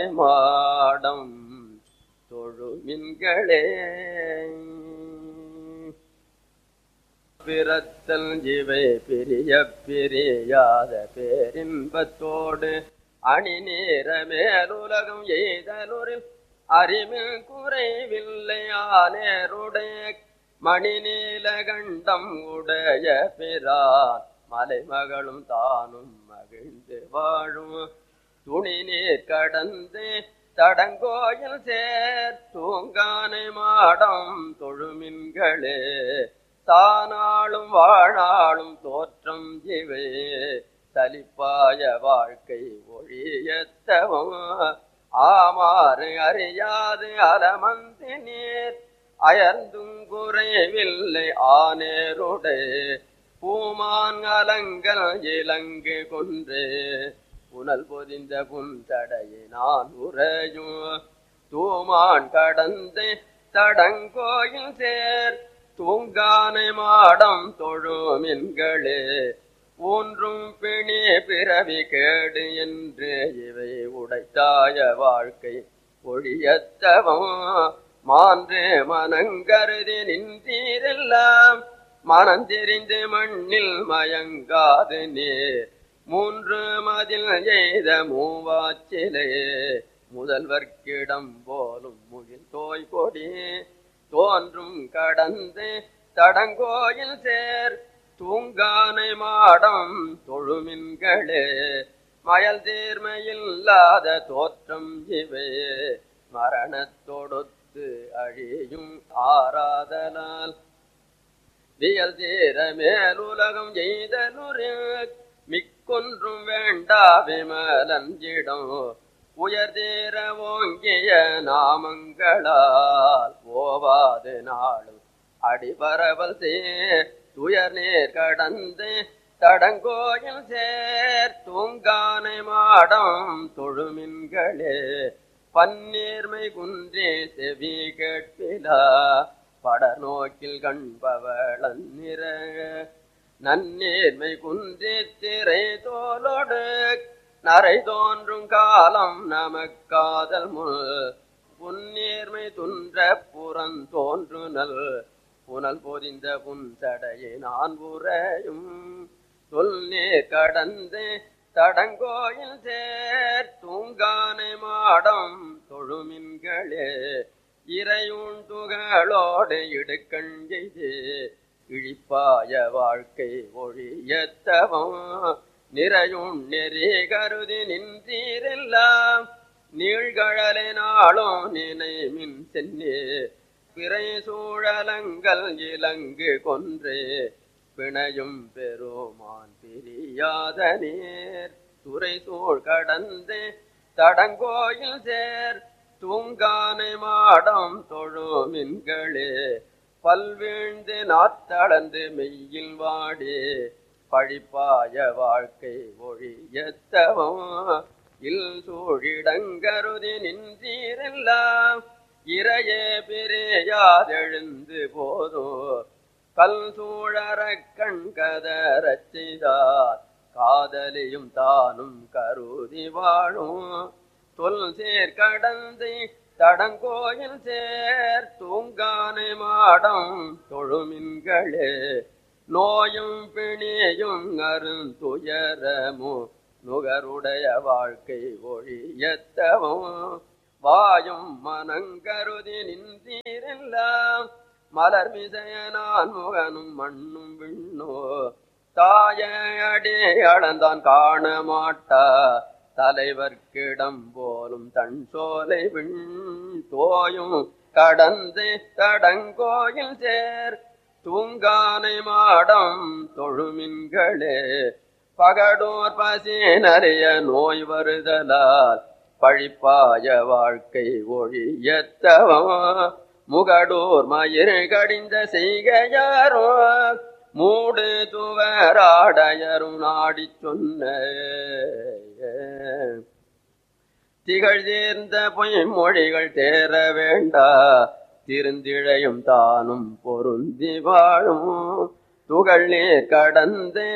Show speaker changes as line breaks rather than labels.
மாடம் தொழுமின்களே பிறத்தல் இவை பிரிய பிரியாத பேரின்பத்தோடு அணி நேர மேலுலகம் எய்தலுரில் அறிவில் குறைவில்லையானேருடைய மணி நீலகண்டம் உடைய பிரான் மலைமகளும் தானும் மகிழ்ந்து வாழும் துணி நீர் கடந்து தடங்கோயில் சேர் தூங்கானை மாடம் தொழுமின்களே தானாளும் வாழாளும் தோற்றம் இவே தலிப்பாய வாழ்க்கை ஒழியத்தவும் ஆமாறு அறியாது அலமந்து நீர் அயர்ந்தும் குறைவில்லை ஆனேருடே பூமான் அலங்கள் இலங்கு கொன்று புனல் பொதிந்த புந்தடையினான் உறையும் தூமான் கடந்து தடங்கோயில் சேர் தூங்கானை மாடம் தொழுமின்களே ஊன்றும் பிணி பிறவி கேடு என்று இவை உடைத்தாய வாழ்க்கை ஒழியத்தவம் மான்று மனங்கருதி நின்றீரெல்லாம் மனம் தெரிந்து மண்ணில் மயங்காது நீர் மூன்று மதில் எய்த மூவாச்சிலே முதல்வர்க்கிடம் போலும் முகில் தோய் கொடி தோன்றும் கடந்து தடங்கோயில் சேர் தூங்கானை மாடம் தொழுமின்களே மயல் தீர்மையில்லாத தோற்றம் இவே மரணத்தொடுத்து அழியும் ஆராதலால் வியல் தீர மேலுலகம் எய்தலுரு மிக்கொன்றும் வேண்டா விமலஞ்சிடம் உயர் தீர ஓங்கிய நாமங்களால் ஓவாது நாளும் அடிபரவல் சேர் துயர் நேர் கடந்து தடங்கோயில் சேர் தூங்கானை மாடம் தொழுமின்களே பன்னீர்மை குன்றே செவி கேட்பிலா பட நோக்கில் கண்பவளன் நிற நன்னீர்மை குன்றே திரை தோலோடு நரை தோன்றும் காலம் நமக்காதல் முன் புன்னீர்மை துன்ற புறன் தோன்றுனல் புனல் பொதிந்த புன்சடையை நான் உறையும் சொல் நீர் கடந்து தடங்கோயில் சேர் தூங்கானை மாடம் தொழுமின்களே இறையுண் துகளோடு இடுக்கண் செய்து இழிப்பாய வாழ்க்கை ஒழியத்தவம் நிறையுண் நெறி கருதி நின்றீரெல்லாம் நீழ்கழலை நாளும் நினைமின் சென்னே பிறை சூழலங்கள் இலங்கு கொன்றே பிணையும் பெருமான் பிரியாத நீர் துறை சூழ் கடந்து தடங்கோயில் சேர் தூங்கானை மாடம் தொழுமின்களே பல்வீழ்ந்து நாத்தளந்து மெய்யில் வாடி பழிப்பாய வாழ்க்கை ஒழியத்தவம் இல் சூழிடங்கருதி நின்றீரெல்லாம் இறையே பிரியாதெழுந்து போதோ கல் சூழற கண் கதறச் செய்தார் காதலியும் தானும் கருதி வாழும் தொல் சேர் கடந்து தடங்கோயில் சேர் தூங்கானை மாடம் தொழுமின்களே நோயும் பிணியும் அருந்துயரமும் நுகருடைய வாழ்க்கை ஒழியத்தவும் வாயும் மனங்கருதி நின்றீரெல்லாம் மலர் மிசையனான் முகனும் மண்ணும் விண்ணோ தாய அடி அளந்தான் காண மாட்டா தலைவர்க்கிடம் போலும் தன் சோலை விண் தோயும் கடந்து தடங்கோயில் சேர் தூங்கானை மாடம் தொழுமின்களே பகடோர் பசி நிறைய நோய் வருதலால் பழிப்பாய வாழ்க்கை ஒழியத்தவம் முகடோர் மயிர் கடிந்த செய்கையாரோ மூடு துவராடையரும் நாடி சொன்ன திகழ் தேர்ந்த பொய்மொழிகள் தேர வேண்டா திருந்திழையும் தானும் பொருந்தி வாழும் துகள் நீர் கடந்து